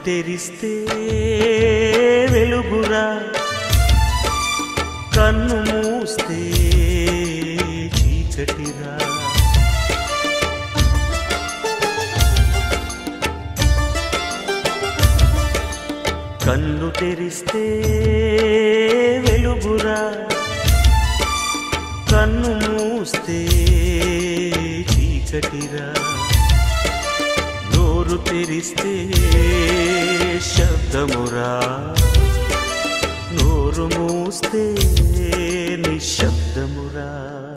తెరిస్తే వెలుగురా కన్ను మూస్తే చీకటిరా కన్ను తెరిస్తే వెలుగురా కన్ను మూస్తే చీకటిరా నోరు తెరిస్తే శబ్దమురా నోరు మూస్తే నిశ్శబ్దమురా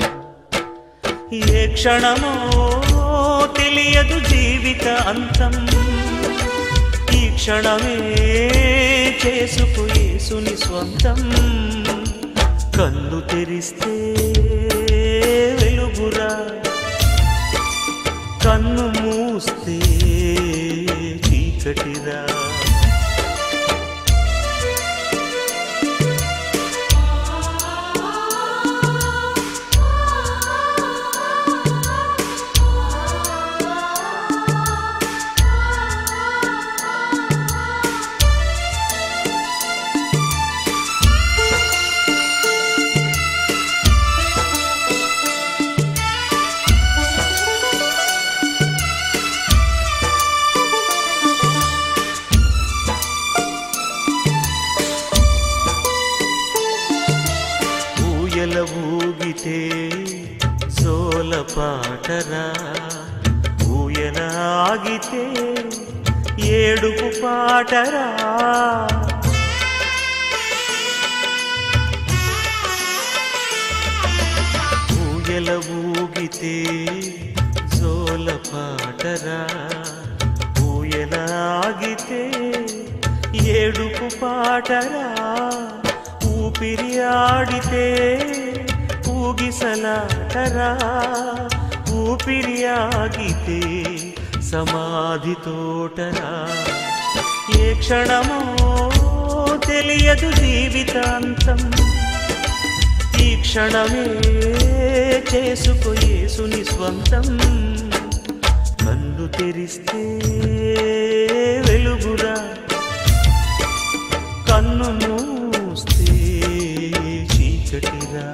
ఏ క్షణమో తెలియదు జీవిత అంతం ఈ క్షణమే చేసుకు యేసుని స్వంతం కన్ను తెరిస్తే వెలుగురా కన్ను మూస్తే చీకటిరా ఊయల ఊగితే సోల పాటరా ఊయల ఆగితే ఏడుపు పాటరా ఊయల ఊగితే సోల పాటరా ఊయల ఆగితే ఏడుపు పాటరా ఊపిరి ఆడితే ఊగిసలాటరా ఊపిరి ఆగితే సమాధి తోటరా ఏ క్షణమో తెలియదు జీవితాంతం ఈ క్షణమే చేసుకు యేసుని స్వంతం కన్ను తెరిస్తే వెలుగురా కన్ను మూస్తే చీకటిరా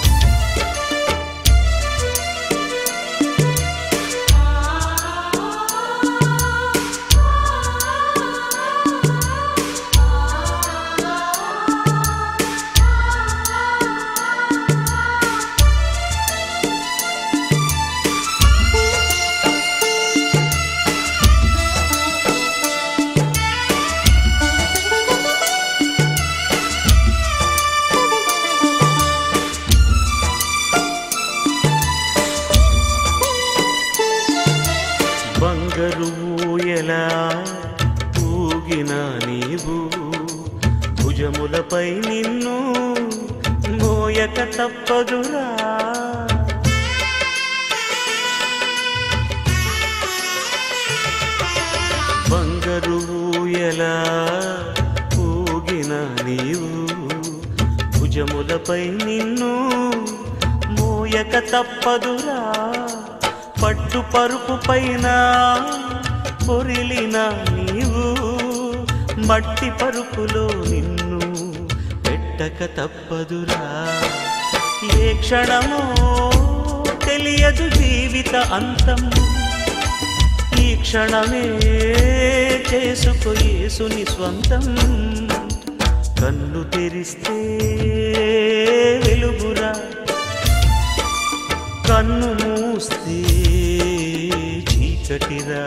బంగరు ఊయలా ఊగిన నీవు భుజములపై నిన్ను మోయక తప్పదురా బంగరు ఊయలా ఊగిన నీవు భుజములపై నిన్ను మోయక తప్పదురా పట్టు పరుపు పైన పొరిలిన నీవు మట్టి పరుపులో నిన్ను పెట్టక తప్పదురా ఏ క్షణమో తెలియదు జీవిత అంతం ఈ క్షణమే చేసుకు యేసుని స్వంతం కన్ను తెరిస్తే వెలుగురా కన్ను మూస్తే చీకటిరా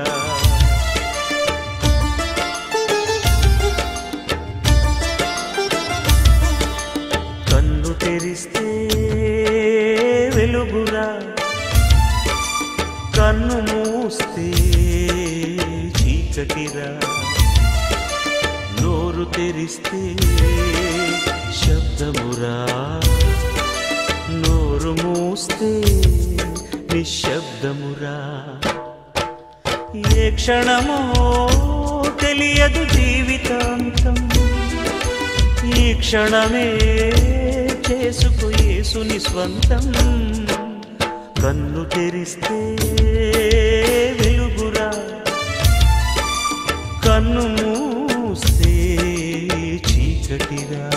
కన్ను తెరిస్తే వెలుగురా కన్ను మూస్తే చీకటిరా నోరు తెరిస్తే శబ్దమురా నోరు మూస్తే నిశ్శబ్దమురా ఏ క్షణమో తెలియదు జీవితాంతం ఈ క్షణమే చేసుకు యేసుని స్వంతం కన్ను తెరిస్తే వెలుగురా కన్ను మూస్తే నీటిగా